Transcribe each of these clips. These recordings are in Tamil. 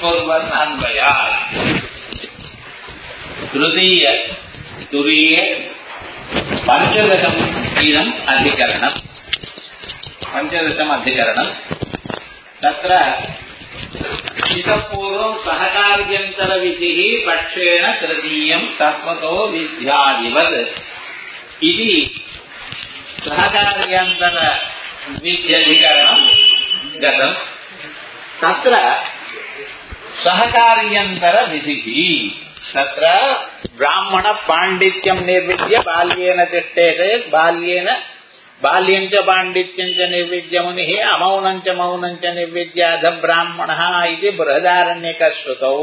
अनाविष्कुर्वन् अन्वयात् तृतीय तुरीये पञ्चदशम् इदम् अधिकरणम् पञ्चदशम् अधिकरणम् तत्र इतः पूर्वम् सहकार्यन्तरविधिः पक्षेण तृतीयम् तत्त्वतो विद्यादिवत् इति सहकार्यन्तरविद्यधिकरणम् गतम् तत्र सहकार्यन्तरविधिः तत्र ब्राह्मणपाण्डित्यम् निर्विद्य बाल्येन तिष्ठेते बाल्येन बाल्यम् च पाण्डित्यम् च निर्विद्य मुनिः अमौनम् च मौनम् च निर्विद्याध ब्राह्मणः इति बृहदारण्यकश्रुतौ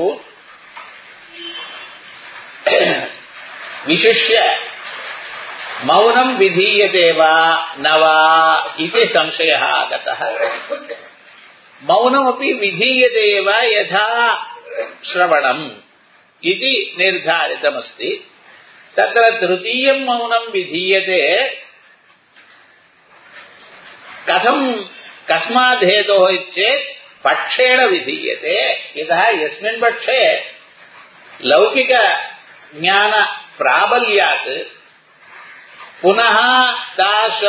विशिष्य मौनम् विधीयते वा न वा इति संशयः आगतः मौनमपि विधीयते एव यथा श्रवणम् इति निर्धारितमस्ति तत्र तृतीयम् मौनम् विधीयते कथम् कस्मात् हेतोः चेत् पक्षेण विधीयते यतः यस्मिन् पक्षे लौकिकज्ञानप्राबल्यात् पुनः तास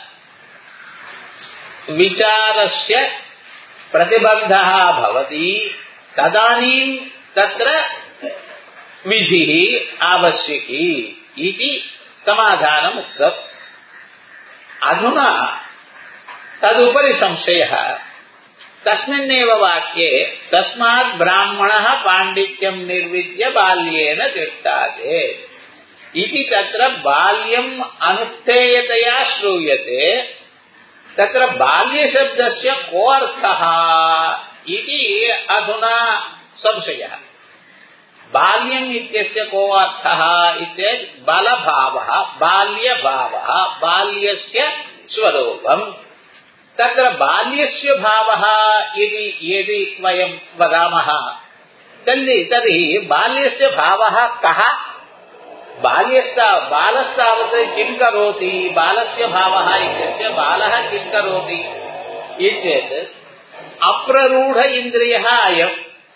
विचारस्य प्रतिबन्धः भवति तदानीम् तत्र विधिः आवश्यकी इति समाधानम् उक्तम् अधुना तदुपरि संशयः तस्मिन्नेव वाक्ये तस्मात् ब्राह्मणः पाण्डित्यम् निर्विद्य बाल्येन तिष्ठाते इति तत्र बाल्यम् अनुष्ठेयतया श्रूयते तत्र बाल्यशब्दस्य को अर्थः इति अधुना संशयः बाल्यम् इत्यस्य को अर्थः इत्येत् बलभावः बाल्यभावः बाल्यस्य स्वरूपम् तत्र बाल्यस्य भावः यदि यदि वयं वदामः तर्हि तर्हि बाल्यस्य भावः कः बाल्यस्ता बालस्तावत् किं करोति बालस्य भावः इत्यस्य बालः किं करोति इत्येत् अप्ररूढ इन्द्रियः अयम्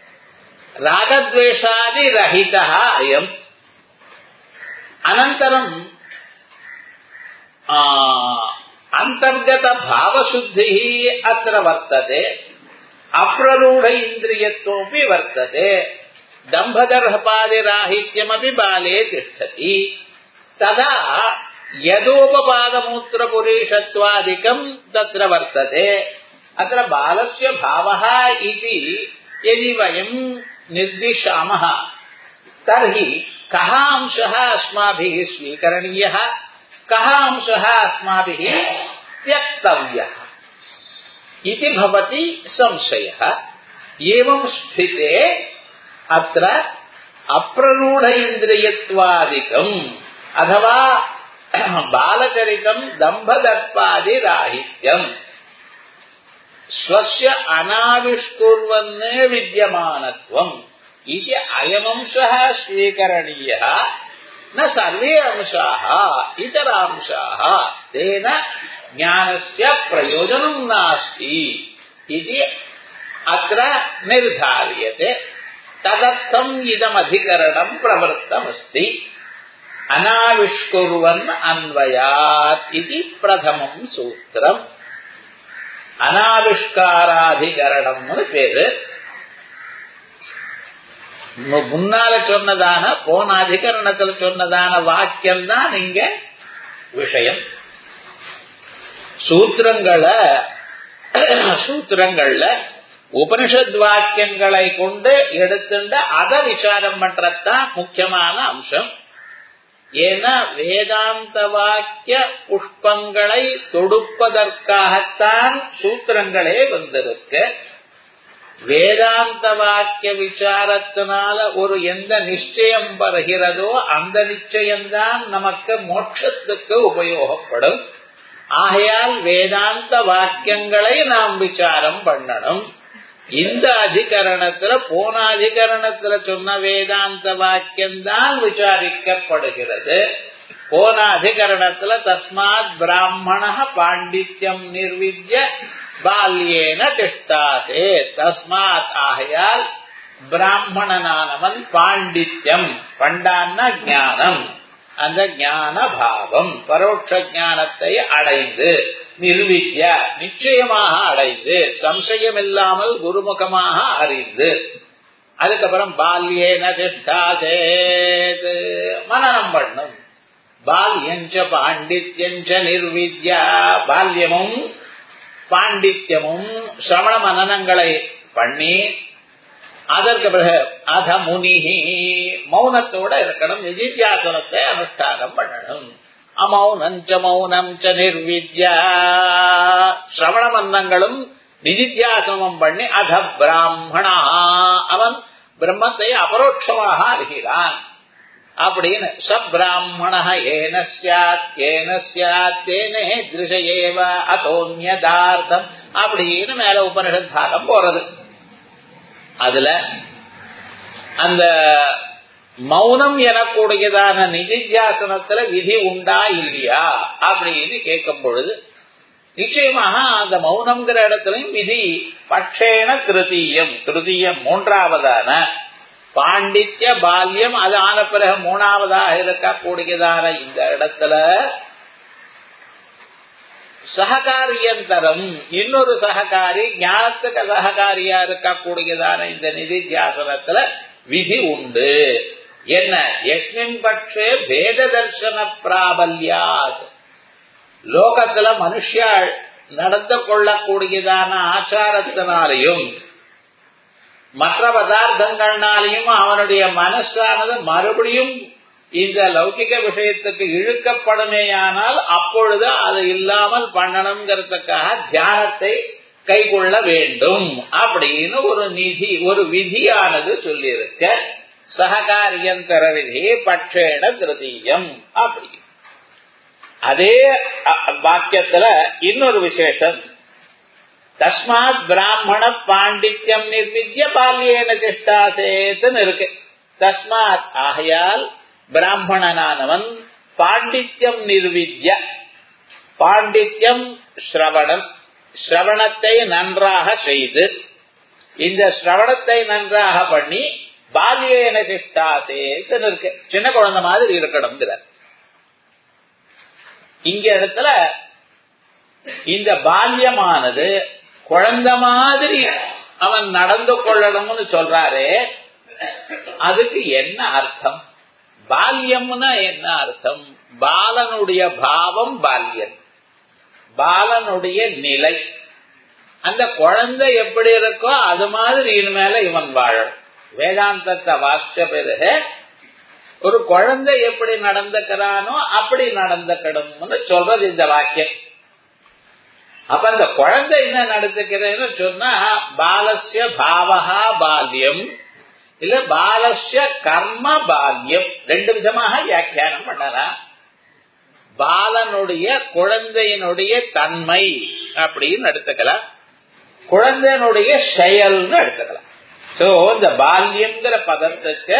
रागद्वेषादिरहितः अयम् अनन्तरम् अन्तर्गतभावशुद्धिः अत्र वर्तते अप्ररूढ इन्द्रियत्वमपि वर्तते दम्भदर्हपादिराहित्यमपि बाले तिष्ठति तदा यदोपपादमूत्रपुरीषत्वादिकम् तत्र वर्तते अत्र बालस्य भावः इति यदि वयम् निर्दिशामः तर्हि कः अंशः अस्माभिः स्वीकरणीयः कः अंशः अस्माभिः त्यक्तव्यः इति भवति संशयः एवं स्थिते अत्र अप्ररूढ इन्द्रियत्वादिकम् अथवा बालचरितम् दम्भदर्पादिराहित्यम् स्वस्य अनाविष्कुर्वन् विद्यमानत्वम् इति अयमंशः स्वीकरणीयः न सर्वे अंशाः इतरांशाः तेन ज्ञानस्य प्रयोजनं नास्ति इति अत्र निर्धार्यते तदर्थम् इदमधिकरणम् प्रवृत्तमस्ति अनाविष्कुर्वन् अन्वयात् इति प्रथमम् सूत्रम् அனாவிஷ்காராதிகரணம்னு பேரு முன்னால சொன்னதான போன அதிகரணத்துல சொன்னதான வாக்கியம் தான் இங்க விஷயம் சூத்திரங்களை சூத்திரங்கள்ல உபனிஷத் வாக்கியங்களை கொண்டு எடுத்துட்டு அதை விசாரம் பண்றதுதான் முக்கியமான அம்சம் ஏன்னா வேதாந்த வாக்கிய புஷ்பங்களை தொடுப்பதற்காகத்தான் சூத்திரங்களே வந்திருக்கு வேதாந்த வாக்கிய விசாரத்தினால ஒரு எந்த நிச்சயம் வருகிறதோ அந்த நிச்சயம்தான் நமக்கு மோட்சத்துக்கு உபயோகப்படும் ஆகையால் வேதாந்த வாக்கியங்களை நாம் விசாரம் பண்ணணும் இந்த அதிகரணத்துல போன அதிகரணத்துல சொன்ன வேதாந்த வாக்கியம்தான் விசாரிக்கப்படுகிறது போன அதிகரணத்துல தஸ்மாத் பிராமண பாண்டித்யம் நிர்வித்ய பால்யேன திஷ்டாதே தஸ்மாத் ஆகையால் பிராமணனானவன் பாண்டித்யம் பண்டான்னா ஞானம் அந்த ஞான பாவம் பரோட்ச ஞானத்தை அடைந்து நிர்வித்யா நிச்சயமாக அடைந்து சம்சயம் இல்லாமல் குருமுகமாக அறிந்து அதுக்கப்புறம் பால்யேன திஷ்டாசேத் மனநம் பண்ணும் பால்யஞ்ச பாண்டித்யஞ்ச நிர்வித்யா பால்யமும் பாண்டித்யமும் சிரவண மனநங்களை பண்ணி அதற்கு பிறகு அத முனிகி மௌனத்தோட இருக்கணும் நிதித்தியாசனத்தை அனுஷ்டானம் பண்ணணும் அமௌனஞ்ச மௌனம் ச நிர்வித்யா சிரவண மன்னங்களும் நிதித்தியாசனமும் பண்ணி அத பிராமணா அவன் பிரம்மத்தை அபரோட்சமாக அறிகிறான் அப்படின்னு சப்ராமண ஏன சாத் ஏன சாத் தேனே திருஷயேவ அதோன்யதார்த்தம் அப்படின்னு மேல உபனிஷத் பாகம் போறது அதுல அந்த மௌனம் எனக்கூடியதான நிதித்தியாசனத்துல விதி உண்டா இல்லையா அப்படின்னு கேட்கும் பொழுது நிச்சயமாக அந்த மௌனம்ங்கிற இடத்துலயும் விதி பட்சேன திருத்தீயம் திருத்தீயம் மூன்றாவதான பாண்டித்ய பால்யம் அது ஆன பிறகு மூணாவதாக இருக்கக்கூடியதான இந்த இடத்துல சககாரியந்தரம் இன்னொரு சககாரி ஞானத்துக்கு சககாரியா இருக்கக்கூடியதான இந்த நிதித்தியாசனத்துல விதி உண்டு என்ன எஸ்மின் பட்சே பேத தர்சன பிராபல்யாத் லோகத்துல மனுஷியாள் நடந்து கொள்ளக்கூடியதான ஆச்சாரத்தினாலையும் மற்ற பதார்த்தங்கள்னாலையும் அவனுடைய மனசானது மறுபடியும் இந்த லௌகிக விஷயத்துக்கு இழுக்கப்படுமேயானால் அப்பொழுது அது இல்லாமல் பண்ணணுங்கிறதுக்காக தியானத்தை கைகொள்ள வேண்டும் அப்படின்னு ஒரு நிதி ஒரு விதியானது சொல்லியிருக்க சககாரியந்தர விதி பட்சேன திருதீயம் அப்படி அதே வாக்கியத்துல இன்னொரு விசேஷம் தஸ்மாத் பிராமண பாண்டித்யம் நிர்வித்ய பால்யேன திஷ்டாசேத்துன்னு இருக்கு தஸ்மாத் ஆகையால் பிராமணனானவன் பாண்டித்யம் நிர்வித்ய பாண்டித்யம் ஸ்ரவணம் ஸ்ரவணத்தை நன்றாக செய்து இந்த ஸ்ரவணத்தை நன்றாக பண்ணி பால்யேன திஷ்டாசேத்துன்னு இருக்கு சின்ன குழந்தை மாதிரி இருக்கணுங்கிறார் இங்க இடத்துல இந்த பால்யமானது குழந்தை மாதிரி அவன் நடந்து கொள்ளணும்னு சொல்றாரே அதுக்கு என்ன அர்த்தம் பால்யம்னா என்ன அர்த்தம் பாலனுடைய பாவம் பால்யம் பாலனுடைய நிலை அந்த குழந்தை எப்படி இருக்கோ அது மாதிரி இனிமேல இவன் வாழணும் வேதாந்தத்தை வாசிச்ச பிறகு ஒரு குழந்தை எப்படி நடந்துக்கிறானோ அப்படி நடந்துக்கணும்னு சொல்றது இந்த வாக்கியம் அப்ப அந்த குழந்தை என்ன நடந்துக்கிறேன்னு சொன்னா பாலசிய பாவகா பால்யம் இல்ல பாலசிய கர்ம பால்யம் ரெண்டு விதமாக வியாக்கியானம் பண்ணலாம் பாலனுடைய குழந்தையினுடைய தன்மை அப்படின்னு எடுத்துக்கலாம் குழந்தையினுடைய செயல்னு எடுத்துக்கலாம் சோ இந்த பால்யம்ங்கிற பதத்துக்கு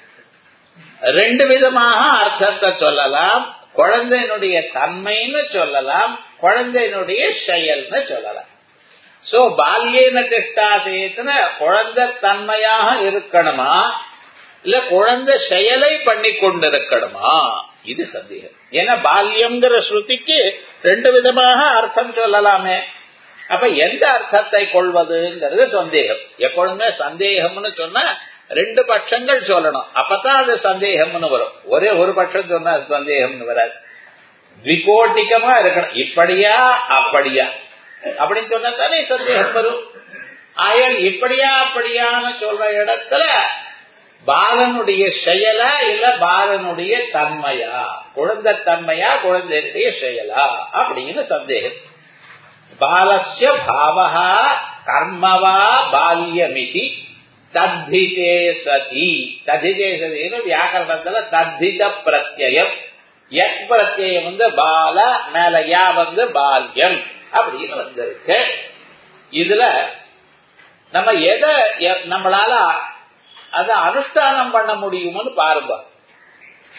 ரெண்டு விதமாக அர்த்தத்தை சொல்லலாம் குழந்தையினுடைய தன்மைன்னு சொல்லலாம் குழந்தையினுடைய செயல்னு சொல்லலாம் சோ பால்யேன திஷ்டாசேத்துன குழந்தை தன்மையாக இருக்கணுமா இல்ல குழந்தை செயலை பண்ணி கொண்டிருக்கணுமா இது சந்தேகம் ஏன்னா பால்யம்ங்கிற ஸ்ருதிக்கு ரெண்டு விதமாக அர்த்தம் சொல்லலாமே அப்ப எந்த அர்த்தத்தை கொள்வதுங்கிறது சந்தேகம் எப்பொழுதுமே சந்தேகம்னு சொன்னா ரெண்டு பட்சங்கள் சொல்லணும் அப்பதான் அது சந்தேகம்னு வரும் ஒரே ஒரு பட்சம் சொன்னா அது சந்தேகம்னு வராது திகோட்டிகமா இருக்கணும் இப்படியா அப்படியா அப்படின்னு சொன்னா தானே சந்தேகம் வரும் ஆயல் இப்படியா அப்படியான்னு சொல்ற இடத்துல பாலனுடைய செயலா இல்ல பாலனுடைய தன்மையா குழந்தை தன்மையா குழந்தையுடைய செயலா அப்படின்னு சந்தேகம் பாலசிய பாவகா கர்மவா பால்யமிதி தத்திதே சதி தத்திதே சதினு வியாக்கரணத்துல தத்தித பிரத்யம் எக் பிரத்யம் வந்து பால மேல யா வந்து பால்யம் அப்படின்னு வந்திருக்கு இதுல நம்ம எதை நம்மளால அதை அனுஷ்டானம் பண்ண முடியும்னு பாருங்க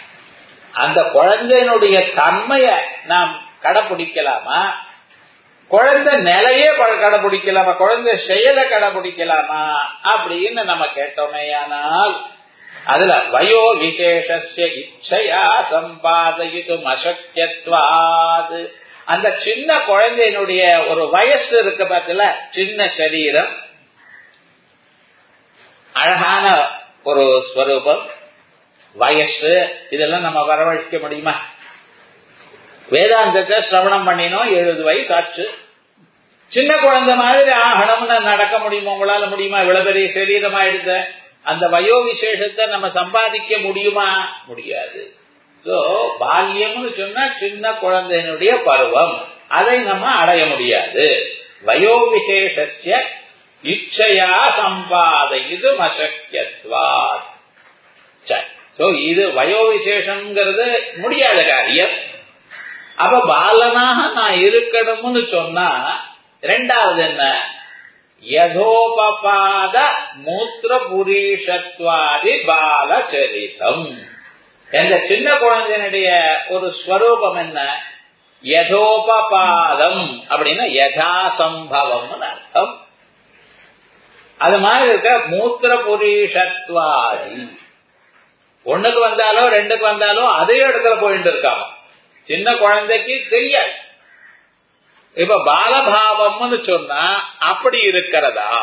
அந்த குழந்தையினுடைய தன்மைய நாம் கடைபிடிக்கலாமா குழந்தை நிலையே ப- கடைபிடிக்கலாமா குழந்தை செயலை கடைபிடிக்கலாமா அப்படின்னு நம்ம கேட்டோமேயானால் அதுல வயோ விசேஷஸ்ய இச்சையா சம்பாதயிதும் அசக்கியத்வாது அந்த சின்ன குழந்தையினுடைய ஒரு வயசு இருக்கு பார்த்தல சின்ன சரீரம் அழகான ஒரு ஸ்வரூபம் வயசு இதெல்லாம் நம்ம வரவழைக்க முடியுமா வேதாந்தத்தை சிரவணம் பண்ணினோம் எழுபது வயசு ஆச்சு சின்ன குழந்தை மாதிரி ஆகணும்னு நடக்க முடியுமா உங்களால முடியுமா இவ்வளவு பெரிய சரீரமா எடுத்த அந்த வயோ விசேஷத்தை நம்ம சம்பாதிக்க முடியுமா முடியாது சோ பால்யம்னு சொன்னா சின்ன குழந்தையினுடைய பருவம் அதை நம்ம அடைய முடியாது வயோ விசேஷஸ்ய இச்சையா சம்பாத இது மசக்கியத்வாத் சோ இது வயோ விசேஷம்ங்கிறது முடியாத காரியம் அப்ப பாலனாக நான் இருக்கணும்னு சொன்னா ரெண்டாவது என்ன யதோபபாத மூத்திர புரீஷத்வாதி பாலச்சரிதம் என்ற சின்ன குழந்தையினுடைய ஒரு ஸ்வரூபம் என்ன யதோபபாதம் அப்படின்னா யதாசம்பவம்னு அர்த்தம் அது மாதிரி இருக்க மூத்திர புரீஷத்வாதி ஒண்ணுக்கு வந்தாலோ ரெண்டுக்கு வந்தாலோ அதே இடத்துல போயிட்டு இருக்காங்க சின்ன குழந்தைக்கு தெரியாது இப்ப பாலபாவம்னு சொன்னா அப்படி இருக்கிறதா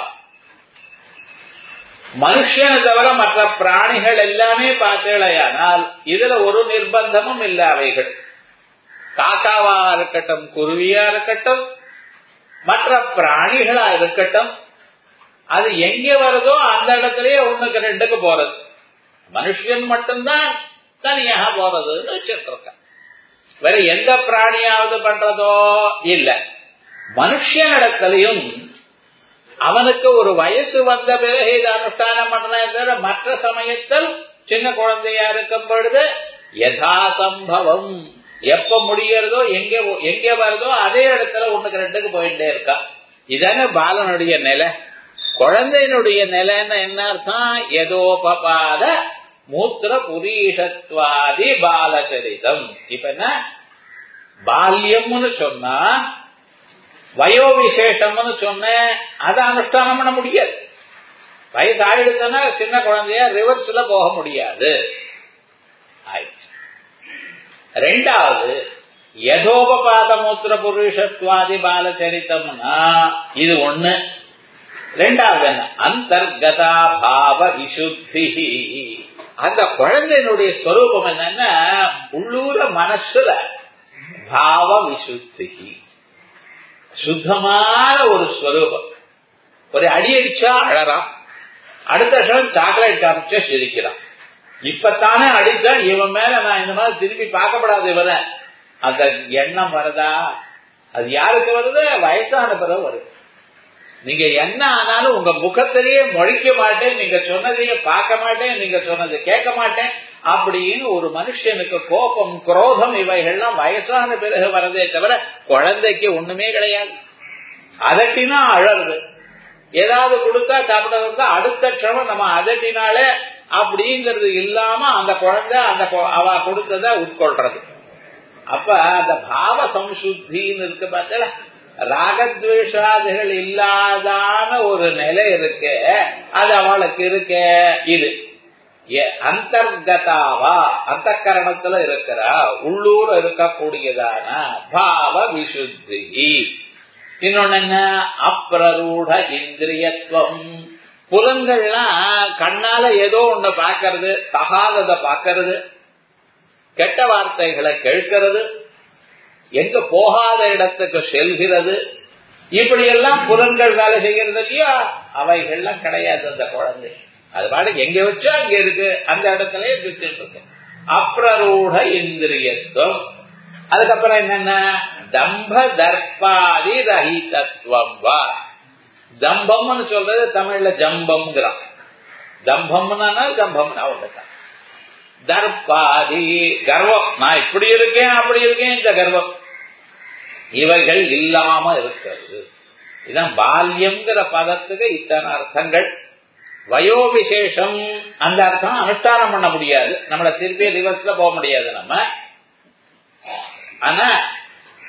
மனுஷனை தவிர மற்ற பிராணிகள் எல்லாமே பார்த்தேளையானால் இதுல ஒரு நிர்பந்தமும் இல்ல அவைகள் காக்காவா இருக்கட்டும் குருவியா இருக்கட்டும் மற்ற பிராணிகளா இருக்கட்டும் அது எங்க வருதோ அந்த இடத்துலயே ஒண்ணுக்கு ரெண்டுக்கு போறது மனுஷன் மட்டும்தான் தனியாக போறதுன்னு வச்சுட்டு இருக்க வேற எந்த பிராணியாவது பண்றதோ இல்ல மனுஷனிடத்திலையும் அவனுக்கு ஒரு வயசு வந்த பிறகு இது அனுஷ்டானம் பண்றேன் தவிர மற்ற சமயத்தில் சின்ன குழந்தையா இருக்கும் பொழுது யதாசம்பவம் எப்ப முடியறதோ எங்க எங்க வருதோ அதே இடத்துல ஒண்ணுக்கு ரெண்டுக்கு போயிட்டே இருக்கா இதானே பாலனுடைய நிலை குழந்தையினுடைய நிலைன்னு என்ன அர்த்தம் எதோபபாத மூத்திர புரீஷத்வாதி பாலச்சரிதம் இப்ப என்ன பால்யம்னு சொன்னா வயோ விசேஷம்னு சொன்னேன் அதை அனுஷ்டானம் பண்ண முடியாது வயசு ஆயிடுச்சுன்னா சின்ன குழந்தைய ரிவர்ஸ்ல போக முடியாது ஆயிடுச்சு ரெண்டாவது யதோபபாத மூத்திர புருஷத்வாதி பாலச்சரித்தம்னா இது ஒண்ணு ரெண்டாவது என்ன அந்தர்கதா பாவ விசுத்தி அந்த குழந்தையினுடைய ஸ்வரூபம் என்னன்னா உள்ளூர மனசுல பாவ விசுத்தி சுத்தமான ஒரு ஸ்வரூபம் ஒரு அடி அடிச்சா அழறான் அடுத்த க்ஷணம் சாக்லேட் காமிச்சா சிரிக்கிறான் இப்பத்தானே அடிச்சா இவன் மேல நான் இந்த மாதிரி திரும்பி பார்க்கப்படாது இவன அந்த எண்ணம் வருதா அது யாருக்கு வருது வயசான பிறகு வருது நீங்க என்ன ஆனாலும் உங்க முகத்திலேயே மொழிக்க மாட்டேன் நீங்க சொன்னதையே பார்க்க மாட்டேன் நீங்க சொன்னதை கேட்க மாட்டேன் அப்படின்னு ஒரு மனுஷனுக்கு கோபம் குரோதம் இவைகள்லாம் வயசான பிறகு வரதே தவிர குழந்தைக்கு ஒண்ணுமே கிடையாது அதட்டினா அழறது ஏதாவது கொடுத்தா சாப்பிட வந்தா அடுத்த க்ஷணம் நம்ம அதட்டினாலே அப்படிங்கிறது இல்லாம அந்த குழந்தை அந்த அவ கொடுத்தத உட்கொள்றது அப்ப அந்த பாவ சம்சுத்தின்னு இருக்கு பார்த்தல ராகத்வேஷாதிகள் இல்லாதான ஒரு நிலை இருக்கு அது அவளுக்கு இருக்க இது அந்தர்கதாவா அந்த கரணத்துல இருக்கிறா உள்ளூர் இருக்கக்கூடியதான பாவ விசுத்தி இன்னொன்னு என்ன அப்பிரரூட இந்திரியத்துவம் புலங்கள்லாம் கண்ணால ஏதோ ஒண்ணு பாக்கிறது தகாதத பாக்கிறது கெட்ட வார்த்தைகளை கேட்கிறது எங்க போகாத இடத்துக்கு செல்கிறது இப்படி எல்லாம் புலன்கள் வேலை செய்கிறது இல்லையா அவைகள்லாம் கிடையாது அந்த குழந்தை அது பாட்டு எங்க வச்சா அங்க இருக்கு அந்த இடத்துல சுத்திட்டு இருக்கு அப்ரரூட இந்திரியத்துவம் அதுக்கப்புறம் என்னென்ன தம்ப தர்பாதி ரஹிதத்துவம் வா தம்பம்னு சொல்றது தமிழ்ல ஜம்பம்ங்கிறான் தம்பம்னா ஜம்பம்னா ஒண்ணுதான் தர்பாதி கர்வம் நான் இப்படி இருக்கேன் அப்படி இருக்கேன் இந்த கர்வம் இவைகள் இல்லாம இருக்கிறது இதான் பால்யம்ங்கிற பதத்துக்கு இத்தனை அர்த்தங்கள் வயோவிசேஷம் அந்த அர்த்தம் அனுஷ்டானம் பண்ண முடியாது நம்மள திருப்பி ரிவர்ஸ்ல போக முடியாது நம்ம ஆனா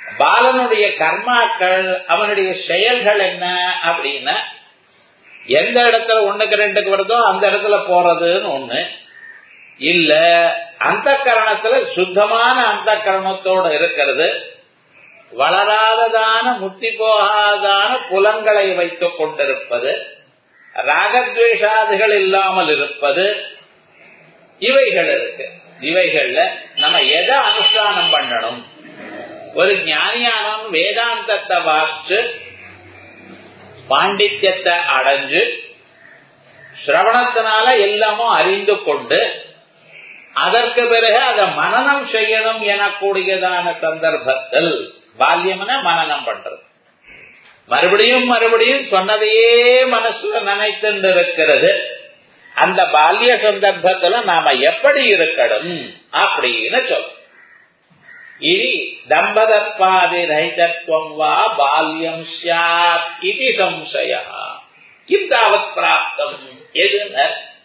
பாலனுடைய கர்மாக்கள் அவனுடைய செயல்கள் என்ன அப்படின்னா எந்த இடத்துல ஒண்ணுக்கு ரெண்டுக்கு வருதோ அந்த இடத்துல போறதுன்னு ஒண்ணு இல்ல அந்த கரணத்துல சுத்தமான அந்த கரணத்தோட இருக்கிறது வளராததான முத்தி போகாதான புலன்களை வைத்துக் கொண்டிருப்பது ராகத்வேஷாதிகள் இல்லாமல் இருப்பது இவைகள் இருக்கு இவைகள்ல நம்ம எதை அனுஷ்டானம் பண்ணணும் ஒரு ஞானியானவன் வேதாந்தத்தை வாசிச்சு பாண்டித்யத்தை அடைஞ்சு சிரவணத்தினால எல்லாமும் அறிந்து கொண்டு அதற்கு பிறகு அதை மனநம் செய்யணும் எனக்கூடியதான சந்தர்ப்பத்தில் பால்யம்னா மனநம் பண்றது மறுபடியும் மறுபடியும் சொன்னதையே மனசுல நினைத்து இருக்கிறது அந்த பால்ய சந்தர்ப்பத்துல நாம எப்படி இருக்கணும் அப்படின்னு சொல்லும் இனி தம்பதத்வாதி ரஹிதத்துவம் வா பால்யம் சாத் இது சம்சய கிம் தாவத் பிராப்தம் எதுன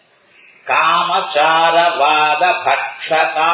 காமச்சாரவாத பக்ஷதா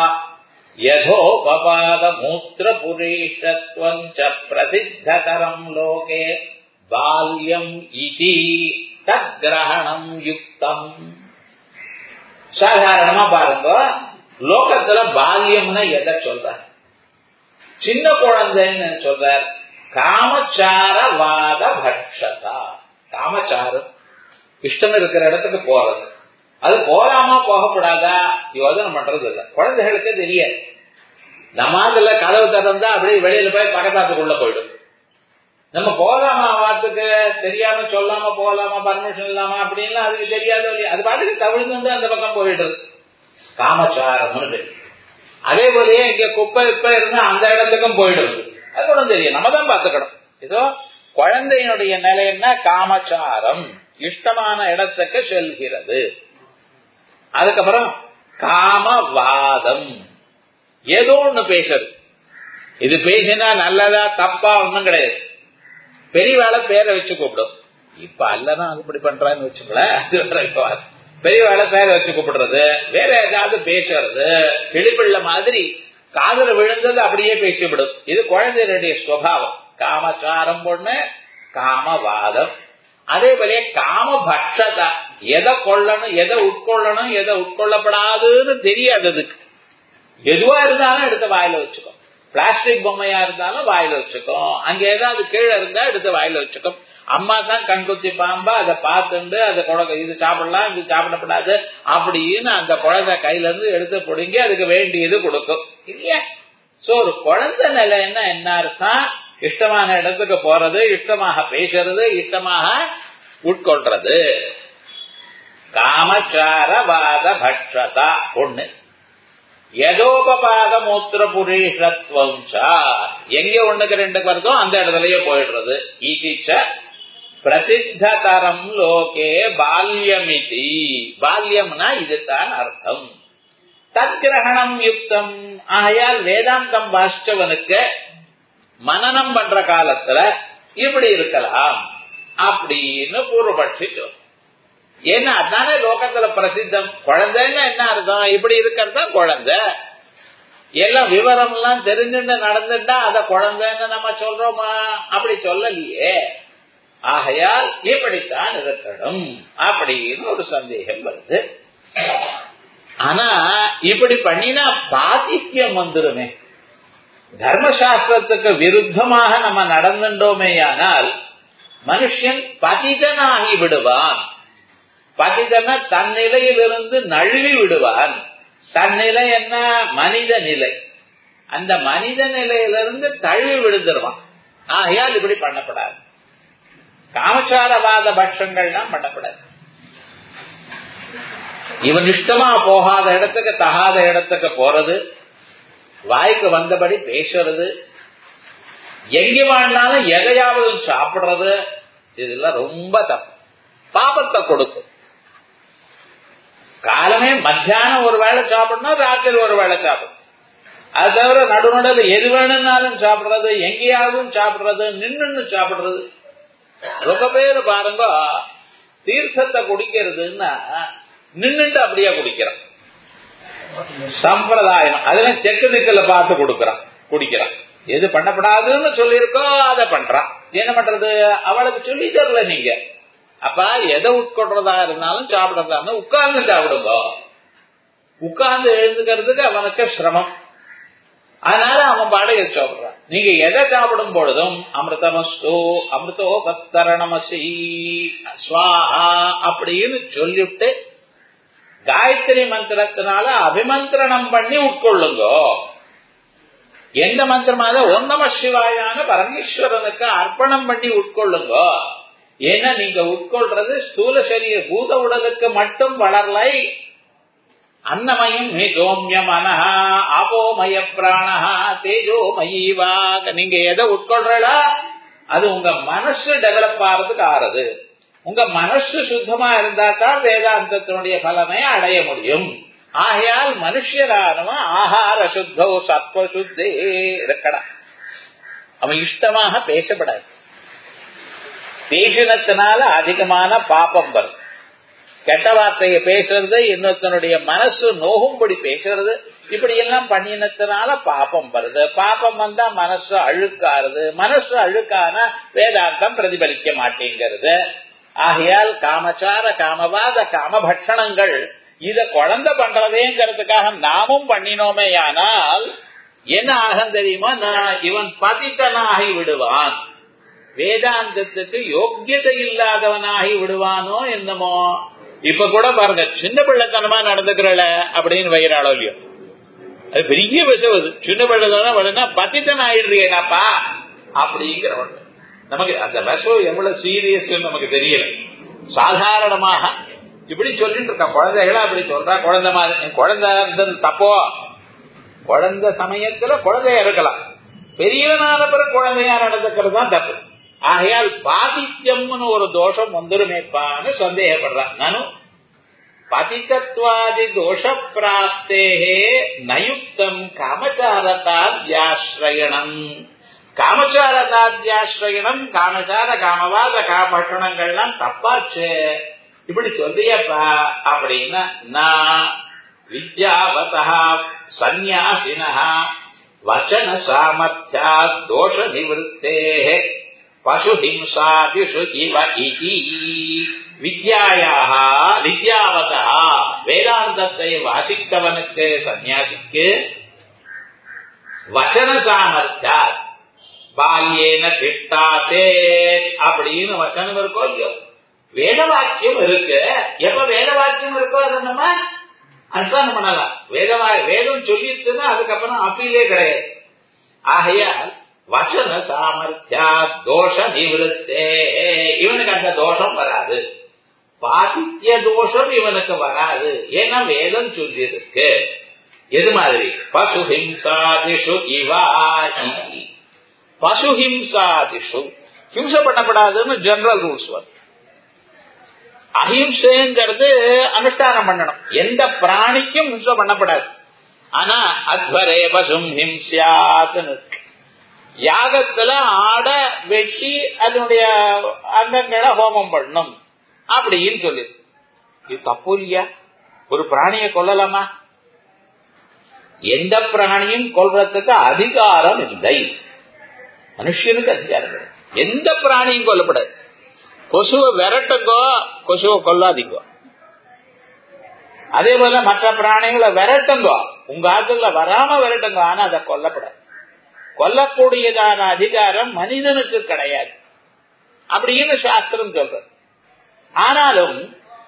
யதோபபாத மூத்திர புரீஷத்வம் ச பிரசித்ததரம் லோகே பால்யம் இதி தத்கிரகணம் யுக்தம் சாதாரணமா பாருங்க லோகத்துல பால்யம்னு எதை சொல்றார் சின்ன குழந்தைன்னு சொல்றார் காமச்சாரவாத பக்ஷதா காமச்சாரம் இஷ்டம் இருக்கிற இடத்துக்கு போறது அது போலாமா போகக்கூடாதா யோஜனை பண்றது இல்ல குழந்தைகளுக்கு தெரியாது நமாதுல கதவு திறந்தா அப்படியே வெளியில போய் பக்கத்தாத்துக்குள்ள போயிடும் நம்ம போகலாமா வாத்துக்கு தெரியாம சொல்லாம போகலாமா பர்மிஷன் இல்லாம அப்படின்லாம் அதுக்கு தெரியாதோ இல்லையா அது பாட்டுக்கு தவிழ்ந்து வந்து அந்த பக்கம் போயிடுறது காமச்சாரம்னு அதே போலயே இங்க குப்பை இப்ப இருந்தா அந்த இடத்துக்கும் போயிடுது அது ஒன்றும் தெரியும் நம்ம தான் பார்த்துக்கணும் இதோ குழந்தையினுடைய நிலை என்ன காமச்சாரம் இஷ்டமான இடத்துக்கு செல்கிறது அதுக்கப்புறம் காமவாதம் ஏதோ ஒண்ணு பேசுறது இது பேசினா நல்லதா தப்பா ஒண்ணும் கிடையாது பெரிய வேலை பேரை வச்சு கூப்பிடும் இப்ப அல்லதான் அது இப்படி பண்றான்னு வச்சுங்களேன் அது வேற இப்ப பெரிய வேலை பேரை வச்சு கூப்பிடுறது வேற ஏதாவது பேசுறது கிளிப்பிள்ள மாதிரி காதல விழுந்தது அப்படியே பேசிவிடும் இது குழந்தைகளுடைய சுவாவம் காமச்சாரம் பொண்ணு காமவாதம் அதே போல காம பட்சதா எதை கொள்ளணும் எதை உட்கொள்ளணும் எதை உட்கொள்ளப்படாதுன்னு தெரியாது அதுக்கு எதுவா இருந்தாலும் எடுத்து வாயில வச்சுக்கோ பிளாஸ்டிக் பொம்மையா இருந்தாலும் வாயில வச்சுக்கோ அங்க ஏதாவது கீழே இருந்தா எடுத்து வாயில வச்சுக்கோ அம்மா தான் கண்குத்தி பாம்பா அதை பார்த்துண்டு அதை குழந்தை இது சாப்பிடலாம் இது சாப்பிடப்படாது அப்படின்னு அந்த குழந்தை கையில இருந்து எடுத்து பிடுங்கி அதுக்கு வேண்டியது கொடுக்கும் இல்லையா சோ ஒரு குழந்தை நிலை என்ன என்ன அர்த்தம் இஷ்டமான இடத்துக்கு போறது இஷ்டமாக பேசுறது இஷ்டமாக உட்கொள்றது காமச்சாரவாத பட்சதா ஒண்ணு எதோபபாத மூத்திர புரீஷத்வம் எங்க ஒண்ணுக்கு ரெண்டுக்கு வருதோ அந்த இடத்துலயே போயிடுறது ஈதிச்ச பிரசித்ததரம் லோகே பால்யமிதி பால்யம்னா இதுதான் அர்த்தம் தத்கிரகணம் யுக்தம் ஆகையால் வேதாந்தம் பாஷ்டவனுக்கு மனநம் பண்ற காலத்துல இப்படி இருக்கலாம் அப்படின்னு பூர்வபட்சி சொல்லும் ஏன்னா அதானே லோகத்துல பிரசித்தம் குழந்தைன்னா என்ன அர்த்தம் இப்படி இருக்கிறது தான் குழந்தை எல்லாம் விவரம் எல்லாம் தெரிஞ்சுட்டு நடந்துட்டா அத குழந்தைன்னு நம்ம சொல்றோமா அப்படி சொல்லலையே ஆகையால் இப்படித்தான் இருக்கணும் அப்படின்னு ஒரு சந்தேகம் வருது ஆனா இப்படி பண்ணினா பாதித்யம் வந்துருமே தர்மசாஸ்திரத்துக்கு விருத்தமாக நம்ம நடந்துட்டோமேயானால் மனுஷன் பதிதனாகி விடுவான் பதிதன தன் நிலையிலிருந்து நழுவி விடுவான் தன் நிலை என்ன மனித நிலை அந்த மனித நிலையிலிருந்து தழுவி விழுந்துருவான் ஆகையால் இப்படி பண்ணப்படாது காமச்சாரவாத பட்சங்கள்லாம் பண்ணப்படாது இவன் இஷ்டமா போகாத இடத்துக்கு தகாத இடத்துக்கு போறது வாய்க்கு வந்தபடி பேசுறது எங்க வாழ்ந்தாலும் எதையாவது சாப்பிடுறது இதெல்லாம் ரொம்ப தப்பு பாபத்தை கொடுக்கும் காலமே மத்தியானம் ஒரு வேளை சாப்பிடணும் ராத்திரி ஒரு வேளை சாப்பிடணும் அது தவிர நடுநடுவில் எது வேணும்னாலும் சாப்பிடுறது எங்கேயாவது சாப்பிடுறது நின்னு சாப்பிடுறது ரொம்ப பேர் பாருங்க தீர்த்தத்தை குடிக்கிறதுன்னா நின்னுட்டு அப்படியே குடிக்கிறான் சம்பிரதாயம் அதுல தெற்கு திக்கில பார்த்து கொடுக்கறான் குடிக்கிறான் எது பண்ணப்படாதுன்னு சொல்லியிருக்கோ அதை பண்றான் என்ன பண்றது அவளுக்கு சொல்லி தரல நீங்க அப்ப எதை உட்கொள்றதா இருந்தாலும் சாப்பிடறதா இருந்தாலும் உட்கார்ந்து சாப்பிடுங்க உட்கார்ந்து எழுந்துக்கிறதுக்கு அவனுக்கு சிரமம் அதனால அவன் பாடகை சாப்பிடுறான் நீங்க எதை சாப்பிடும் பொழுதும் அமிர்தமஸ்து அமிர்தோ பத்தரணமசி ஸ்வாஹா அப்படின்னு சொல்லிவிட்டு காயத்ரி மந்திரத்தினால அபிமந்திரணம் பண்ணி உட்கொள்ளுங்க எந்த மந்திரமாக ஒன் நம சிவாயான பரமேஸ்வரனுக்கு அர்ப்பணம் பண்ணி உட்கொள்ளுங்க ஏன்னா நீங்க உட்கொள்றது ஸ்தூல சரீர பூத உடலுக்கு மட்டும் வளரலை அன்னமயம் ஹே சோமிய மனஹா ஆபோமய பிராணஹா தேஜோமயீவாக நீங்க எதை உட்கொள்றா அது உங்க மனசு டெவலப் ஆறதுக்கு ஆறுது உங்க மனசு சுத்தமா இருந்தா தான் வேதாந்தத்தினுடைய பலனை அடைய முடியும் ஆகையால் மனுஷரானவன் ஆகார சுத்தோ சத்வ சுத்தே இருக்கடா அவன் இஷ்டமாக பேசப்படாது பேசினத்தினால அதிகமான பாப்பம் வரும் கெட்ட வார்த்தையை பேசுறது இன்னொருத்தனுடைய மனசு நோகும்படி பேசுறது இப்படி எல்லாம் பண்ணினத்தினால பாப்பம் வருது பாப்பம் வந்தா மனசு அழுக்காருது மனசு அழுக்கான வேதாந்தம் பிரதிபலிக்க மாட்டேங்கிறது ஆகையால் காமச்சார காமவாத காமபட்சணங்கள் இத குழந்தை பண்றதேங்கிறதுக்காக நாமும் பண்ணினோமே ஆனால் என்ன ஆகும் தெரியுமா நான் இவன் பதித்தனாகி விடுவான் வேதாந்தத்துக்கு யோக்கியதை இல்லாதவனாகி விடுவானோ என்னமோ இப்ப கூட பாருங்க சின்ன பிள்ளைத்தனமா நடந்துக்கிறல அப்படின்னு வைகிறாளோ இல்லையோ அது பெரிய விஷயம் அது சின்ன பிள்ளைத்தனம் வளர்னா பத்தித்தன் ஆயிடுறியேடாப்பா அப்படிங்கிறவன் நமக்கு அந்த விஷம் எவ்வளவு சீரியஸ் நமக்கு தெரியல சாதாரணமாக இப்படி சொல்லிட்டு இருக்கா குழந்தைகளா அப்படி சொல்றா குழந்தை மாதிரி குழந்தை இருந்தது தப்போ குழந்தை சமயத்துல குழந்தையா இருக்கலாம் பெரியவனான பிறகு குழந்தையா நடந்துக்கிறது தான் தப்பு ஆகையால் பாதித்யம்னு ஒரு தோஷம் வந்துருமேப்பான்னு சந்தேகப்படுறான் நானும் பதித்தத்வாதி தோஷ பிராப்தேகே நயுக்தம் காமச்சாரதாத்யாஸ்ரயணம் காமச்சாரதாத்யாஸ்ரயணம் காமச்சார காமவாத காமபட்சணங்கள்லாம் தப்பாச்சு இப்படி சொல்றியப்பா அப்படின்னா நான் வித்யாவதா சந்நியாசினா வச்சன சாமர்த்தியா தோஷ நிவத்தே பசு ஹிம்சாதிஷு இவ இதி வித்யாயாக வித்யாவதா வேதாந்தத்தை வாசித்தவனுக்கு சந்நியாசிக்கு வச்சன சாமர்த்தியா பால்யேன திட்டாசே அப்படின்னு வச்சனம் இருக்கோ இல்லையோ வேத வாக்கியம் இருக்கு எப்ப வேத வாக்கியம் இருக்கோ அதை நம்ம அனுஷ்டானம் பண்ணலாம் வேதவா வேதம் சொல்லிட்டுன்னா அதுக்கப்புறம் அப்பீலே கிடையாது ஆகையால் வசன சாமர்த்தியா தோஷ நிவத்தே இவனுக்கு அந்த தோஷம் வராது பாதித்ய தோஷம் இவனுக்கு வராது ஏன்னா வேதம் சொல்லி இருக்கு எது மாதிரி பசு ஹிம்சாதிஷு இவா பசு ஹிம்சாதிஷு ஹிம்சை பண்ணப்படாதுன்னு ஜெனரல் ரூல்ஸ் வரும் அஹிம்சைங்கிறது அனுஷ்டானம் பண்ணணும் எந்த பிராணிக்கும் ஹிம்சை பண்ணப்படாது ஆனா அத்வரே பசும் ஹிம்சியாத்துன்னு யாகத்துல ஆட வெட்டி அதனுடைய அங்கங்களை ஹோமம் பண்ணணும் அப்படின்னு சொல்லி இது தப்பு இல்லையா ஒரு பிராணியை கொல்லலாமா எந்த பிராணியும் கொல்றதுக்கு அதிகாரம் இல்லை மனுஷனுக்கு அதிகாரம் இல்லை எந்த பிராணியும் கொல்லப்படாது கொசுவை விரட்டுங்கோ கொசுவை கொல்லாதீங்கோ அதே போல மற்ற பிராணிகளை விரட்டுங்கோ உங்க ஆத்துல வராம விரட்டுங்க ஆனா அதை கொல்லப்படாது கொல்லக்கூடியதான அதிகாரம் மனிதனுக்கு கிடையாது அப்படின்னு சாஸ்திரம் சொல்றது ஆனாலும்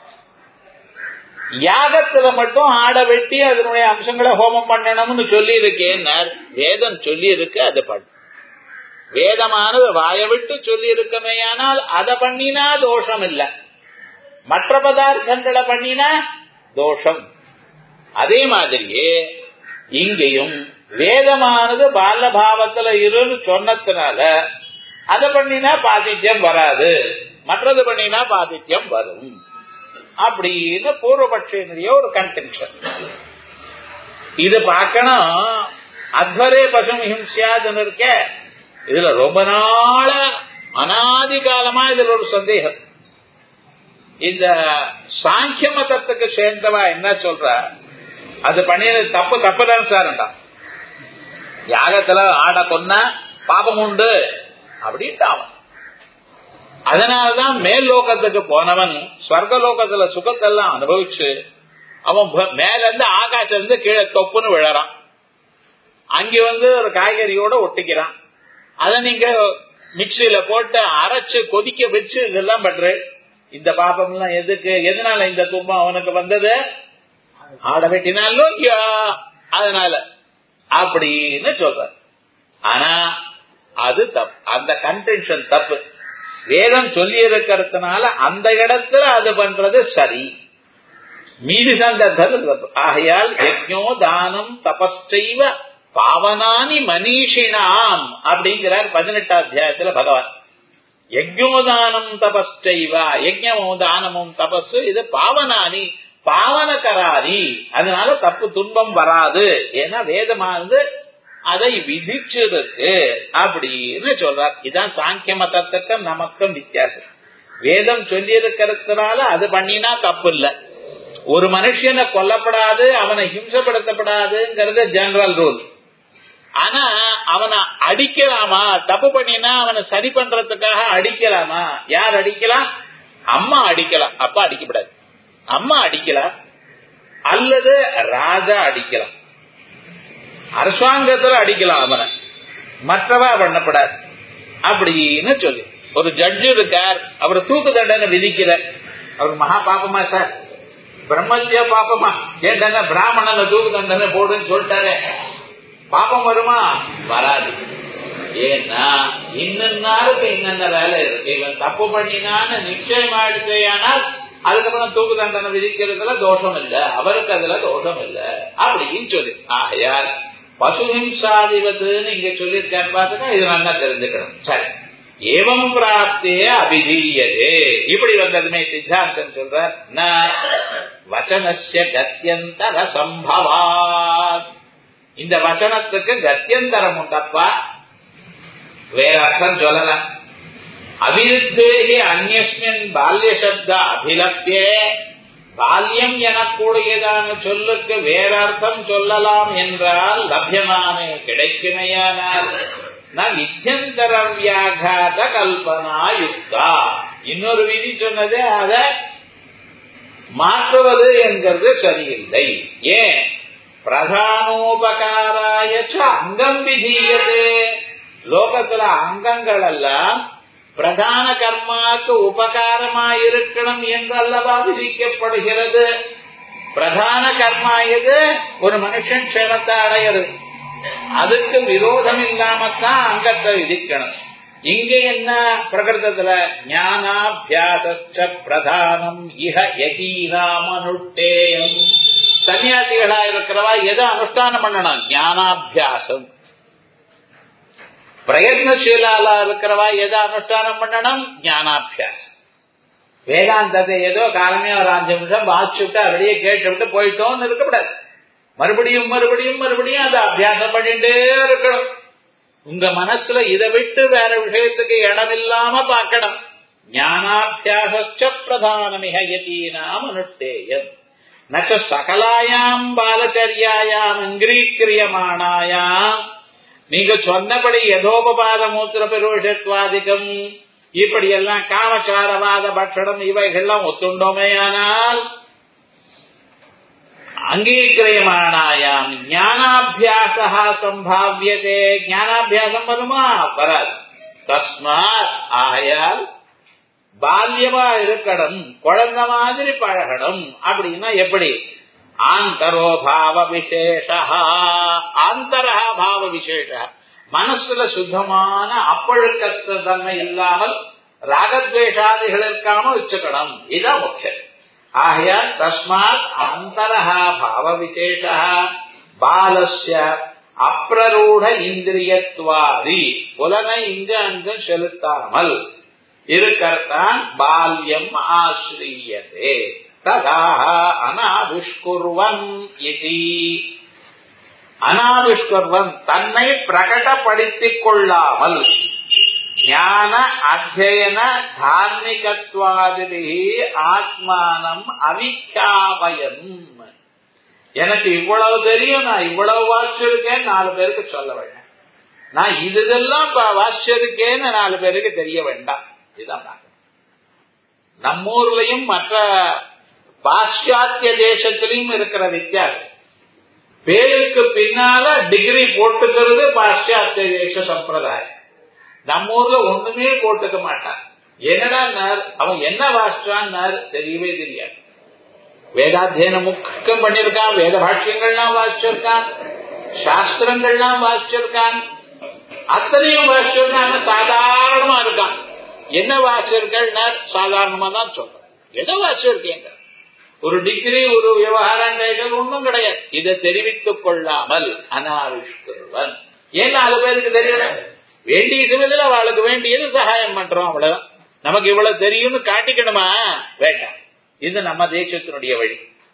யாகத்துல மட்டும் ஆட வெட்டி அதனுடைய அம்சங்களை ஹோமம் பண்ணணும்னு சொல்லி இருக்கேன் வேதம் சொல்லி இருக்கு அதை பண்ணு வேதமானது வாய விட்டு சொல்லி இருக்கமேயானால் அதை பண்ணினா தோஷம் இல்ல மற்ற பதார்த்தங்களை பண்ணினா தோஷம் அதே மாதிரியே இங்கேயும் வேதமானது பாலபாவத்துல இருன்னு சொன்னதுனால அதை பண்ணினா பாதித்யம் வராது மற்றது பண்ணினா பாதித்யம் வரும் அப்படின்னு பூர்வபட்சியினுடைய ஒரு கன்டென்ஷன் இது பார்க்கணும் அத்வரே பசும் ஹிம்சியாதுன்னு இருக்க இதுல ரொம்ப நாள அனாதி காலமா இதுல ஒரு சந்தேகம் இந்த சாங்கிய மதத்துக்கு சேர்ந்தவா என்ன சொல்ற அது பண்ணினது தப்பு தப்புதான் சார்டா யாகத்துல ஆட கொன்னா பாபம் உண்டு அப்படின்ட்டு அவன் அதனாலதான் மேல் லோகத்துக்கு போனவன் ஸ்வர்க லோகத்துல சுகத்தெல்லாம் அனுபவிச்சு அவன் ப- மேல இருந்து ஆகாசம் இருந்து கீழே தொப்புன்னு விழறான் அங்க வந்து ஒரு காய்கறியோட ஒட்டிக்கிறான் அதை நீங்க மிக்சியில போட்டு அரைச்சு கொதிக்க வச்சு இதெல்லாம் பண்ற இந்த பாப்பம் எல்லாம் எதுக்கு எதனால இந்த துன்பம் அவனுக்கு வந்தது ஆட வெட்டினாலும் யா, அதனால அப்படின்னு சொல்ற ஆனா அது தப்பு அந்த கன்டென்ஷன் தப்பு வேதம் சொல்லி இருக்கிறதுனால அந்த இடத்துல அது பண்றது சரி மீதி சந்தர்ப்பத்தில் தப்பு ஆகையால் யஜ்ஞோ தானம் தபஸ்சைவ பாவனானி மனிஷினாம் அப்படிங்கிறார் பதினெட்டாம் அத்தியாயத்துல பகவான் யஜ்ஞோதானம் தபஸ்சைவா யஜ்ஞமும் தானமும் தபஸு இது பாவனானி பாவனகராரி அதனால தப்பு துன்பம் வராது ஏன்னா வேதமானது அதை விதிச்சிருக்கு அப்படின்னு சொல்றார் இதான் சாங்கிய மதத்துக்கும் நமக்கும் வித்தியாசம் வேதம் சொல்லி இருக்கிறதுனால அது பண்ணினா தப்பு இல்ல ஒரு மனுஷனை கொல்லப்படாது அவனை ஹிம்சப்படுத்தப்படாதுங்கிறது ஜெனரல் ரூல் ஆனா அவனை அடிக்கலாமா தப்பு பண்ணினா அவனை சரி பண்றதுக்காக அடிக்கலாமா யார் அடிக்கலாம் அம்மா அடிக்கலாம் அப்பா அடிக்கப்படாது அம்மா அடிக்கலாம் அல்லது ராஜா அடிக்கலாம் அரசாங்கத்துல அடிக்கலாம் அவனை மற்றவா பண்ணப்படாது அப்படின்னு சொல்லி ஒரு ஜட்ஜு இருக்கார் அவர் தூக்கு தண்டனை விதிக்கிறார் அவர் மகா பாப்பமா சார் பிரம்மத்திய பாப்பமா ஏன்டாங்க பிராமணன தூக்கு தண்டனை போடுன்னு சொல்லிட்டாரு பாப்பம் வருமா வராது ஏன்னா இன்னன்னாருக்கு இன்னென்ன வேலை இருக்கு இவன் தப்பு பண்ணினான்னு நிச்சயமா எடுத்தையானால் அதுக்கப்புறம் தூக்கு தண்டனை விதிக்கிறதுல தோஷம் இல்ல அவருக்கு அதுல தோஷம் இல்ல அப்படின்னு சொல்லி ஆகையால் பசுஹிம்சாதிபத்துன்னு இங்க சொல்லியிருக்கான்னு பார்த்துட்டா இது நல்லா தெரிஞ்சுக்கணும் சரி ஏவம் பிராப்திய அபிதீயதே இப்படி வந்ததுமே சித்தாந்தம் சொல்ற ந வச்சனஸ்ய கத்தியந்தர சம்பவாத் இந்த வச்சனத்துக்கு கத்தியந்தரம் உண்டப்பா வேற அர்த்தம் சொல்லலாம் அபிருத்தேகி அந்நியஸ்மின் பால்ய சப்த அபிலப்பியே பால்யம் எனக்கூடியதான சொல்லுக்கு வேற அர்த்தம் சொல்லலாம் என்றால் லபியமானே கிடைக்குமையானால் நான் வித்தியந்தர வியாகாத கல்பனா யுக்தா இன்னொரு விதி சொன்னது அதை மாற்றுவது என்கிறது சரியில்லை ஏன் பிரதானோபகாராய அங்கம் விதீயதே லோகத்துல அங்கங்கள் எல்லாம் பிரதான கர்மாக்கு உபகாரமா இருக்கணும் என்றல்லவா விதிக்கப்படுகிறது பிரதான கர்மா எது ஒரு மனுஷன் க்ஷேமத்தை அடையிறது அதுக்கு விரோதம் இல்லாமத்தான் அங்கத்தை விதிக்கணும் இங்க என்ன பிரகிருதத்துல ஞானாபியாச பிரதானம் இஹ யதீனாமனுட்டேயம் சன்னியாசிகளா இருக்கிறவா எதை அனுஷ்டானம் பண்ணணும் ஞானாபியாசம் பிரயத்னசீலாலா இருக்கிறவா எதை அனுஷ்டானம் பண்ணணும் ஞானாபியாசம் வேதாந்தத்தை ஏதோ காலமே ஒரு அஞ்சு நிமிஷம் வாசிச்சுட்டு அப்படியே கேட்டுவிட்டு போயிட்டோம்னு இருக்கக்கூடாது மறுபடியும் மறுபடியும் மறுபடியும் அதை அபியாசம் பண்ணிட்டே இருக்கணும் உங்க மனசுல இதை விட்டு வேற விஷயத்துக்கு இடம் இல்லாம பார்க்கணும் ஞானாபியாச பிரதானமிக யதீனாம் அனுஷ்டேயம் நச்ச சகலாயாம் பாலச்சரியாயாம் அங்கிரீக்கிரியமானாயாம் நீங்க சொன்னபடி யதோபபாத மூத்திர பெருவிஷத்வாதிகம் இப்படி எல்லாம் காமச்சாரவாத பட்சணம் இவைகள்லாம் ஒத்துண்டோமேயானால் அங்கீகிரியமானாயாம் ஞானாபியாசா சம்பாவியதே ஞானாபியாசம் வருமா வராது தஸ்மாத் ஆகையால் பால்யமா இருக்கணும் குழந்தை மாதிரி பழகணும் அப்படின்னா எப்படி ஆந்தரோபாவ விசேஷ ஆந்தரா பாவ விசேஷ மனசுல சுத்தமான அப்பழுக்கத்து தன்மை இல்லாமல் ராகத்வேஷாதிகள் இருக்காம வச்சுக்கணும் இதுதான் முக்கியம் ஆகையால் தஸ்மாத் அந்தரா பாவ விசேஷ பாலஸ்ய அப்பிரரூட இந்திரியத்வாதி புலனை இங்கு அங்கு செலுத்தாமல் இருக்கத்தான் பால்யம் ஆசிரியதே ததா அனாவிஷ்குர்வன் இது அனாவிஷ்குர்வன் தன்னை பிரகடப்படுத்திக் கொள்ளாமல் ஞான அத்தியன தார்மிகத்வாதி ஆத்மானம் அவிக்காபயம் எனக்கு இவ்வளவு தெரியும் நான் இவ்வளவு வாசிச்சிருக்கேன் நாலு பேருக்கு சொல்ல வேண்டாம் நான் இதெல்லாம் வாசிச்சிருக்கேன்னு நாலு பேருக்கு தெரிய வேண்டாம் இதுதான் பார்க்கணும். நம்ம ஊர்லயும் மற்ற பாশ্চাத்திய தேசத்திலையும் இருக்கிற வித்தியாசம் பேருக்கு பின்னால டிகிரி போட்டுக்கிறது பாশ্চাத்திய தேச சம்பிரதாயம் நம்ம ஊர்ல ஒண்ணுமே போட்டுக்க மாட்டான் என்னடா அவன் என்ன வாசிச்சான் தெரியவே தெரியாது வேதாத்தியனம் முக்கம் பண்ணிருக்கான் வேத பாஷ்யங்கள்லாம் வாசிச்சிருக்கான் சாஸ்திரங்கள்லாம் வாசிச்சிருக்கான் அத்தனையும் வாசிச்சிருக்கான் சாதாரணமா இருக்கான் என்ன வாசிச்சிருக்கள் சாதாரணமா தான் சொல்றேன் எதை வாசிச்சிருக்கேங்க ஒரு டிகிரி ஒரு விவகாரம் ஒன்றும் கிடையாது இதை தெரிவித்துக் கொள்ளாமல் அனாவிஷ்கருவன் ஏன் நாலு பேருக்கு தெரியல வேண்டிய சமயத்தில் அவளுக்கு வேண்டியது சகாயம் பண்றோம் அவ்வளவுதான் நமக்கு இவ்வளவு தெரியும்னு காட்டிக்கணுமா வேண்டாம் இது நம்ம தேசத்தினுடைய வழி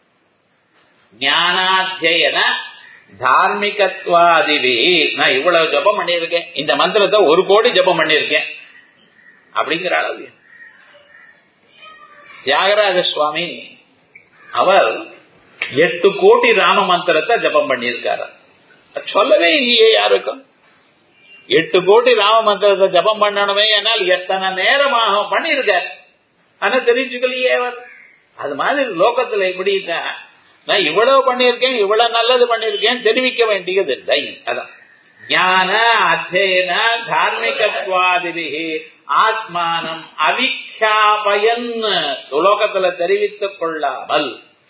ஞானாத்தியன தார்மிகத்வாதிவி நான் இவ்வளவு ஜபம் பண்ணியிருக்கேன் இந்த மந்திரத்தை ஒரு கோடி ஜபம் பண்ணியிருக்கேன் அப்படிங்கிற அளவு தியாகராஜ சுவாமி அவர் எட்டு கோடி ராம மந்திரத்தை ஜபம் பண்ணியிருக்காரு சொல்லவே இல்லையே யாருக்கும் எட்டு கோடி ராம மந்திரத்தை ஜபம் பண்ணணுமே ஆனால் எத்தனை நேரமாக பண்ணியிருக்கார் ஆனா தெரிஞ்சுக்கலையே அவர் அது மாதிரி லோகத்துல எப்படின்னா நான் இவ்வளவு பண்ணியிருக்கேன் இவ்வளவு நல்லது பண்ணியிருக்கேன் தெரிவிக்க வேண்டியது இல்லை அதான் ஞான அத்தியன தார்மிகத்வாதிபி ஆத்மானம் அவிக்யாபயன் லோகத்துல தெரிவித்துக் கொள்ளாமல்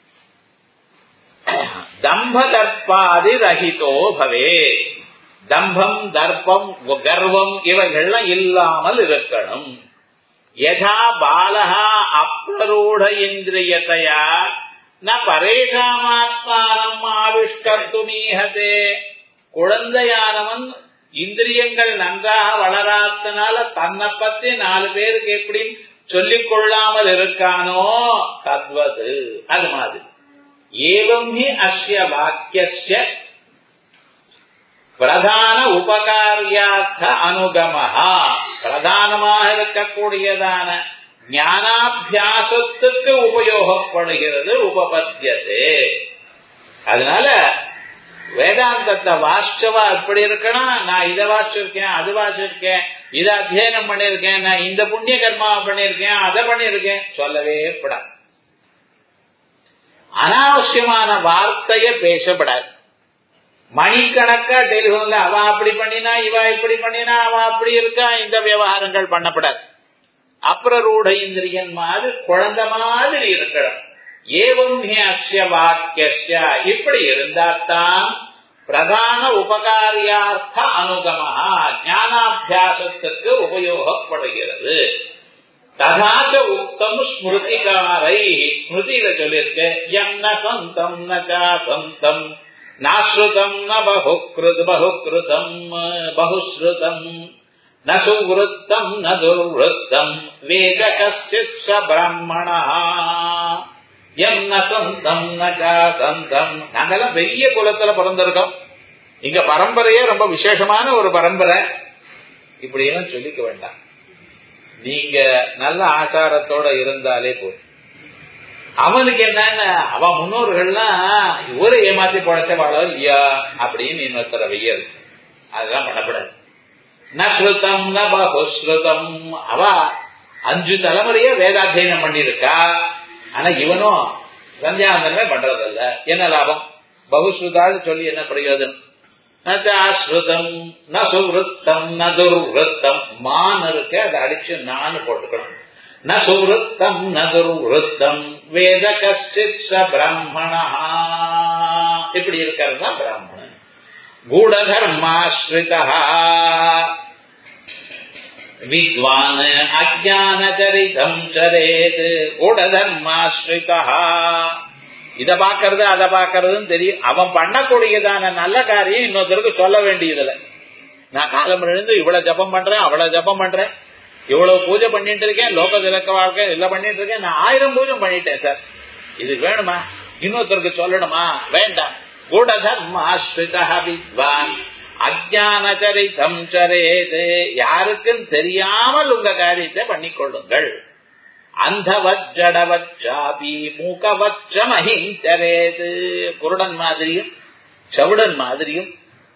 தம்ப தர்ப்பாதி ரஹிதோ பவே தம்பம் தர்ப்பம் கர்வம் இவைகள்லாம் இல்லாமல் இருக்கணும் யதா பாலகா அப்ரூட இந்திரியத்தையா ந பரேஷாமாத்மானம் ஆவிஷ்கர்த்துமீகதே குழந்தையானவன் இந்திரியங்கள் நன்றாக வளராதனால தன்னை பத்தி நாலு பேருக்கு எப்படி சொல்லிக் கொள்ளாமல் இருக்கானோ தத்வது அது மாதிரி ஏவம் ஹி அஸ்ய வாக்கிய பிரதான உபகாரியார்த்த அனுகமஹா பிரதானமாக இருக்கக்கூடியதான ஞானாபியாசத்துக்கு உபயோகப்படுகிறது உபபத்தியது அதனால வேதாந்தத்தை வாசிச்சவா எப்படி இருக்கணும் நான் இதை வாசிச்சிருக்கேன் அது வாசிச்சிருக்கேன் இதை அத்தியனம் பண்ணிருக்கேன் நான் இந்த புண்ணிய கர்மாவை பண்ணிருக்கேன் அதை பண்ணிருக்கேன் சொல்லவே படாது அனாவசியமான வார்த்தைய பேசப்படாது மணிக்கணக்கா டெலிபோன்ல அவ அப்படி பண்ணினா இவ இப்படி பண்ணினா அவ அப்படி இருக்கா இந்த விவகாரங்கள் பண்ணப்படாது அப்புறரூட இந்திரியன் மாதிரி குழந்தை மாதிரி இருக்கணும் ஏவம் அஸ்ய வாக்கிய இப்படி இருந்தால்தான் பிரதான உபகாரியார்த்த அனுகமா ஞானாபியாசத்துக்கு உபயோகப்படுகிறது ததாச்ச உத்தம் ஸ்மிருதிகாரை ஸ்மிருதியில சொல்லியிருக்கு என்ன சந்தம் நா சந்தம் நாஸ்ருதம் ந பகுக்ருத் பகுக்ருதம் பகுஸ்ருதம் ந சுவருத்தம் ந துர்வருத்தம் வேத கஷ்டித் பிராமணா என்ன சொந்தம் நகா சந்தம் நாங்கெல்லாம் பெரிய குலத்துல பிறந்திருக்கோம் இங்க பரம்பரையே ரொம்ப விசேஷமான ஒரு பரம்பரை இப்படி எல்லாம் சொல்லிக்க வேண்டாம் நீங்க நல்ல ஆச்சாரத்தோட இருந்தாலே போதும் அவனுக்கு என்னன்னு அவன் முன்னோர்கள்லாம் ஊரை ஏமாத்தி பழச்ச வாழ இல்லையா அப்படின்னு இன்னொருத்தர வெய்யது அதெல்லாம் பண்ணப்படாது ந ஸ்ருதம் ந பகுஸ்ருதம் அவ அஞ்சு தலைமுறைய வேதாத்தியனம் பண்ணிருக்கா ஆனா இவனும் சந்தியாந்தனமே பண்றதில்ல என்ன லாபம் பகுஸ்ருதான்னு சொல்லி என்ன பிரயோஜனம் நஸ்ருதம் ந சுவருத்தம் ந துர்வருத்தம் மான் இருக்கு அதை அடிச்சு நானு போட்டுக்கணும் ந சுவருத்தம் ந துர்வருத்தம் வேத கஷ்டித் ச பிராமணா இப்படி இருக்கிறது தான் பிராமணன் கூடதர்மாஸ்ரிதா வித்வான் அஜானச்சரிதம் சரேத் கூடதர்மாஸ்ரிதா இத பாக்கிறது அதை பாக்கிறதுன்னு தெரியும் அவன் பண்ணக்கூடியதான நல்ல காரியம் இன்னொருத்தருக்கு சொல்ல வேண்டியதுல நான் காலம் எழுந்து இவ்வளவு ஜபம் பண்றேன் அவ்வளவு ஜபம் பண்றேன் இவ்வளவு பூஜை பண்ணிட்டு இருக்கேன் லோக திலக்க வாழ்க்கை எல்லாம் பண்ணிட்டு இருக்கேன் நான் ஆயிரம் பூஜை பண்ணிட்டேன் சார் இது வேணுமா இன்னொருத்தருக்கு சொல்லணுமா வேண்டாம் கூடதர்ம ஆஸ்ரிதா வித்வான் அஜானச்சரிதம் சரேது யாருக்கும் தெரியாமல் உங்க காரியத்தை பண்ணிக்கொள்ளுங்கள் அந்தவச்சடவச்சாபி மூக்கவச்சம் அஹிஞ்சரேது குருடன் மாதிரியும் செவுடன் மாதிரியும்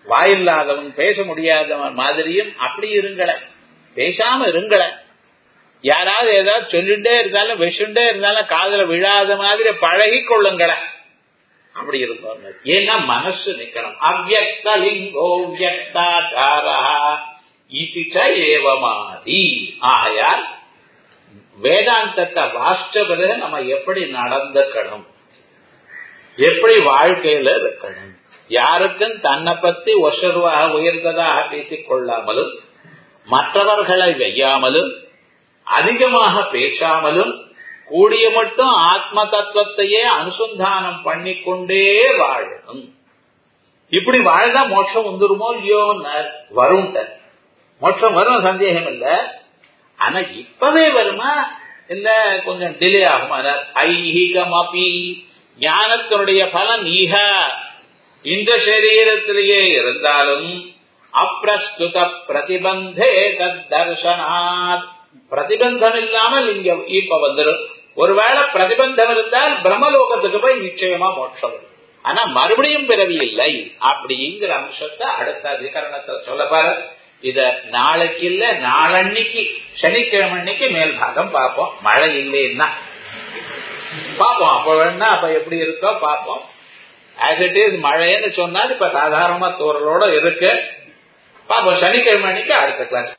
வாயில்லாதவன் பேச முடியாதவன் மாதிரியும் அப்படி இருங்கள பேசாம இருங்கள யாராவது ஏதாவது சொல்லிட்டே இருந்தாலும் விஷண்டே இருந்தாலும் காதல விழாத மாதிரி பழகி கொள்ளுங்கள அப்படி இருந்தவங்க ஏன்னா மனசு நிக்கணும் அவ்வக்த லிங்கோ வியக்தாச்சாரா இதிச்ச ஏவமாதி ஆயால் வேதாந்தத்தை வாசிச்ச பிறகு நம்ம எப்படி நடந்துக்கணும் எப்படி வாழ்க்கையில இருக்கணும் யாருக்கும் தன்னை பத்தி ஒசர்வாக உயர்ந்ததாக பேசிக் கொள்ளாமலும் மற்றவர்களை வெய்யாமலும் அதிகமாக பேசாமலும் கூடிய மட்டும் ஆத்ம தத்துவத்தையே அனுசந்தானம் பண்ணிக்கொண்டே வாழணும் இப்படி வாழ்ந்தா மோட்சம் வந்துருமோ இல்லையோ வரும் மோட்சம் வரும் சந்தேகம் இல்ல ஆனா இப்பவே வருமா இல்ல கொஞ்சம் டிலே ஆகும் ஐஹிகம் அப்பி ஞானத்தினுடைய பலன் ஈக இந்த சரீரத்திலேயே இருந்தாலும் அப்பிரஸ்துத பிரதிபந்தே தர்சனாத் பிரதிபந்தம் இல்லாமல் இங்க இப்ப வந்துடும் ஒருவேளை பிரதிபந்தம் இருந்தால் பிரம்மலோகத்துக்கு போய் நிச்சயமா மோட்சம் ஆனா மறுபடியும் பிறவி இல்லை அப்படிங்கிற அம்சத்தை அடுத்த அதிகரணத்துல சொல்ல பாரு இத நாளைக்கு இல்ல நாளன்னைக்கு சனிக்கிழமை அன்னைக்கு மேல் பாகம் பார்ப்போம் மழை இல்லைன்னா பார்ப்போம் அப்ப வேணா அப்ப எப்படி இருக்கோ பார்ப்போம் ஆஸ் இட் இஸ் மழைன்னு சொன்னால் இப்ப சாதாரணமா தூரலோட இருக்கு பாப்போம் சனிக்கிழமை அன்னைக்கு அடுத்த கிளாஸ்